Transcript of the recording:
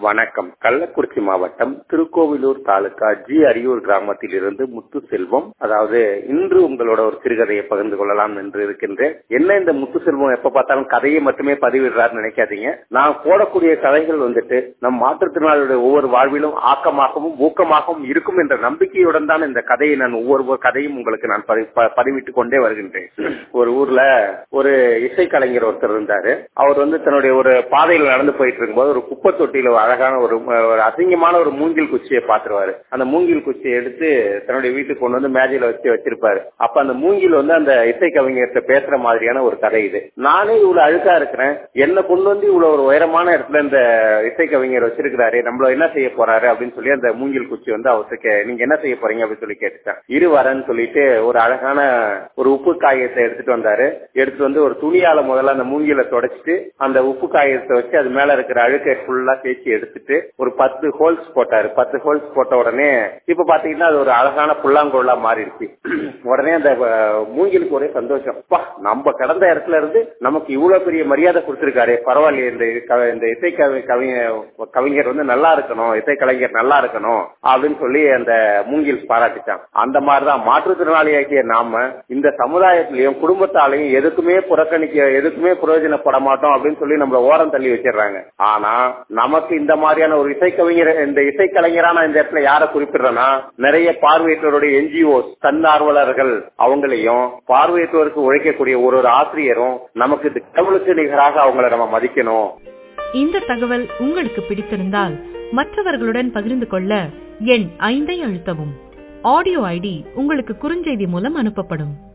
வணக்கம் கள்ளக்குறிச்சி மாவட்டம் திருக்கோவிலூர் தாலுகா ஜி அரியூர் கிராமத்தில் இருந்து முத்து செல்வம் அதாவது இன்று உங்களோட ஒரு சிறுகதையை பகிர்ந்து கொள்ளலாம் என்று இருக்கின்றேன் என்ன இந்த முத்து செல்வம் எப்ப பார்த்தாலும் கதையை மட்டுமே பதிவிடுறாருன்னு நினைக்காதீங்க நான் போடக்கூடிய கதைகள் வந்துட்டு நம் மாற்றுத்திறனாளியுடைய ஒவ்வொரு வாழ்விலும் ஆக்கமாகவும் ஊக்கமாகவும் இருக்கும் என்ற நம்பிக்கையுடன் தான் இந்த கதையை நான் ஒவ்வொரு கதையும் உங்களுக்கு நான் பதிவிட்டுக் கொண்டே வருகின்றேன் ஒரு ஊர்ல ஒரு இசைக்கலைஞர் ஒருத்தர் இருந்தாரு அவர் வந்து தன்னுடைய ஒரு பாதையில் நடந்து போயிட்டு இருக்கும்போது ஒரு குப்பை தொட்டியில அழகான ஒரு ஒரு அசிங்கமான ஒரு மூங்கில் குச்சியை பாத்துருவாரு அந்த மூங்கில் குச்சியை எடுத்து தன்னுடைய வீட்டுக்கு கொண்டு வந்து மேஜையில வச்சு வச்சிருப்பாரு அப்ப அந்த மூங்கில் வந்து அந்த இசை கவிஞர்கிட்ட பேசுற மாதிரியான ஒரு கதை இது நானே இவ்வளவு அழுக்கா இருக்கிறேன் என்ன கொண்டு வந்து இவ்வளவு ஒரு உயரமான இடத்துல இந்த இசை கவிஞர் வச்சிருக்கிறாரு நம்மள என்ன செய்ய போறாரு அப்படின்னு சொல்லி அந்த மூங்கில் குச்சி வந்து அவருக்கு நீங்க என்ன செய்ய போறீங்க அப்படின்னு சொல்லி கேட்டுட்டேன் இரு வரேன்னு சொல்லிட்டு ஒரு அழகான ஒரு உப்பு காகிதத்தை எடுத்துட்டு வந்தாரு எடுத்துட்டு வந்து ஒரு துணியால முதல்ல அந்த மூங்கில தொடச்சிட்டு அந்த உப்பு காகிதத்தை வச்சு அது மேல இருக்கிற அழுக்கை ஃபுல்லா தேய்ச்சி எடுத்துட்டு ஒரு பத்து ஹோல்ஸ் போட்டாரு பத்து ஹோல்ஸ் போட்ட உடனே இப்ப பாத்தீங்கன்னா அது ஒரு அழகான புல்லாங்குழலா மாறிடுச்சு உடனே அந்த மூங்கிலுக்கு ஒரே சந்தோஷம் நம்ம கடந்த இடத்துல இருந்து நமக்கு இவ்வளவு பெரிய மரியாதை கொடுத்திருக்காரு பரவாயில்லையே இந்த இந்த இசை கவிஞர் வந்து நல்லா இருக்கணும் இசை கலைஞர் நல்லா இருக்கணும் அப்படின்னு சொல்லி அந்த மூங்கில் பாராட்டிச்சான் அந்த மாதிரிதான் மாற்றுத்திறனாளியாகிய நாம இந்த சமுதாயத்திலையும் குடும்பத்தாலையும் எதுக்குமே புறக்கணிக்க எதுக்குமே பிரயோஜனப்பட மாட்டோம் அப்படின்னு சொல்லி நம்மள ஓரம் தள்ளி வச்சிடுறாங்க ஆனா நமக்கு இந்த மாதிரியான ஒரு இசைக்கவிஞர் இந்த இசைக்கலைஞரான இந்த இடத்துல யாரை குறிப்பிடுறேன்னா நிறைய பார்வையற்றோருடைய என்ஜிஓஸ் தன்னார்வலர்கள் அவங்களையும் பார்வையற்றோருக்கு உழைக்கக்கூடிய ஒரு ஒரு ஆசிரியரும் நமக்கு கடவுளுக்கு நிகராக அவங்கள நம்ம மதிக்கணும் இந்த தகவல் உங்களுக்கு பிடித்திருந்தால் மற்றவர்களுடன் பகிர்ந்து கொள்ள எண் ஐந்தை அழுத்தவும் ஆடியோ ஐடி உங்களுக்கு குறுஞ்செய்தி மூலம் அனுப்பப்படும்